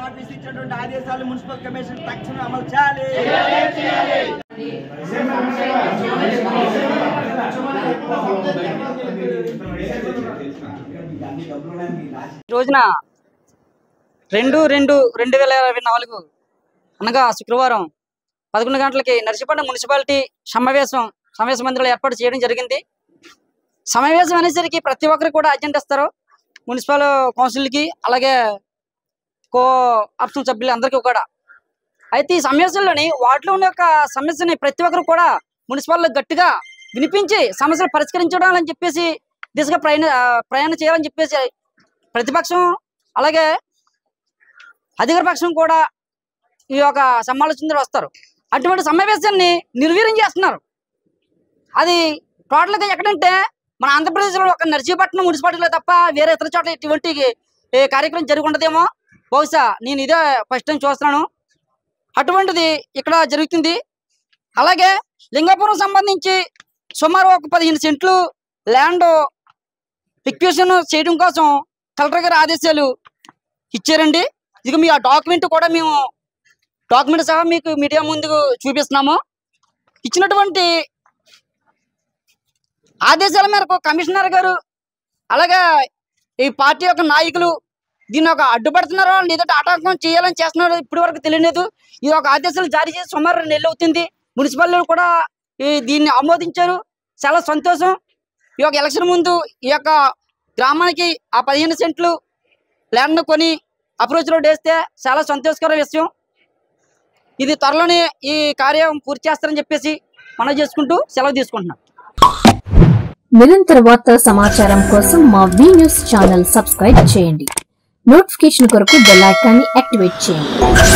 office ఇచ్చినటువంటి ఆదేశాలు municipal commission తక్షణం అమలు చేయాలి ఈ రోజున రెండు రెండు రెండు వేల ఇరవై నాలుగు అనగా శుక్రవారం పదకొండు గంటలకి నర్సిపట్నం మున్సిపాలిటీ సమావేశం సమావేశ మందిరంలో ఏర్పాటు చేయడం జరిగింది సమావేశం అనేసరికి ప్రతి ఒక్కరు కూడా అజెండా ఇస్తారు మున్సిపల్ కౌన్సిల్కి అలాగే కో ఆప్షన్ సభ్యులు అందరికీ కూడా అయితే ఈ సమావేశంలోని వార్డులో ఉన్న యొక్క సమస్యని ప్రతి ఒక్కరు కూడా మున్సిపాల్లో గట్టిగా వినిపించి సమస్యలు పరిష్కరించడం అని చెప్పేసి దిశగా ప్రయాణ ఆ, ప్రయాణం చేయాలని చెప్పేసి ప్రతిపక్షం అలాగే అధికార పక్షం కూడా ఈ యొక్క సమాలోచనలో వస్తారు అటువంటి సమావేశాన్ని నిర్వీర్యం చేస్తున్నారు అది టోటల్గా ఎక్కడంటే మన ఆంధ్రప్రదేశ్లో ఒక నర్సీపట్నం మున్సిపాలిటీలో తప్ప వేరే ఇతర చోట్ల ఇటువంటి ఏ కార్యక్రమం జరిగి ఉండదేమో బహుశా నేను ఇదే ఫస్ట్ టైం చూస్తున్నాను అటువంటిది ఇక్కడ జరుగుతుంది అలాగే లింగాపురం సంబంధించి సుమారు ఒక పదిహేను సెంట్లు ల్యాండ్ ఎక్విషన్ చేయడం కోసం కలెక్టర్ గారి ఆదేశాలు ఇచ్చారండి ఇక మీ ఆ డాక్యుమెంట్ కూడా మేము డాక్యుమెంట్ సహా మీకు మీడియా ముందుకు చూపిస్తున్నాము ఇచ్చినటువంటి ఆదేశాల మేరకు కమిషనర్ గారు అలాగే ఈ పార్టీ యొక్క నాయకులు దీన్ని ఒక అడ్డుపడుతున్నారో లేదంటే ఆటంకం చేయాలని చేస్తున్నారో ఇప్పటి వరకు తెలియలేదు ఇది ఒక ఆదేశాలు జారీ చేసి సుమారు రెండు నెలలు అవుతుంది మున్సిపాలిటీలు కూడా ఈ దీన్ని ఆమోదించారు చాలా సంతోషం ఈ యొక్క ఎలక్షన్ ముందు ఈ యొక్క గ్రామానికి ఆ పదిహేను సెంట్లు ల్యాండ్ కొని అప్రోచ్ రోడ్ వేస్తే చాలా సంతోషకర విషయం ఇది త్వరలోనే ఈ కార్యం పూర్తి చేస్తారని చెప్పేసి మనం చేసుకుంటూ సెలవు తీసుకుంటున్నాం నిరంతర వార్తా సమాచారం కోసం మా వి న్యూస్ ఛానల్ సబ్స్క్రైబ్ చేయండి నోటిఫికేషన్ కొరకు బెల్ ఐకాన్ని యాక్టివేట్ చేయండి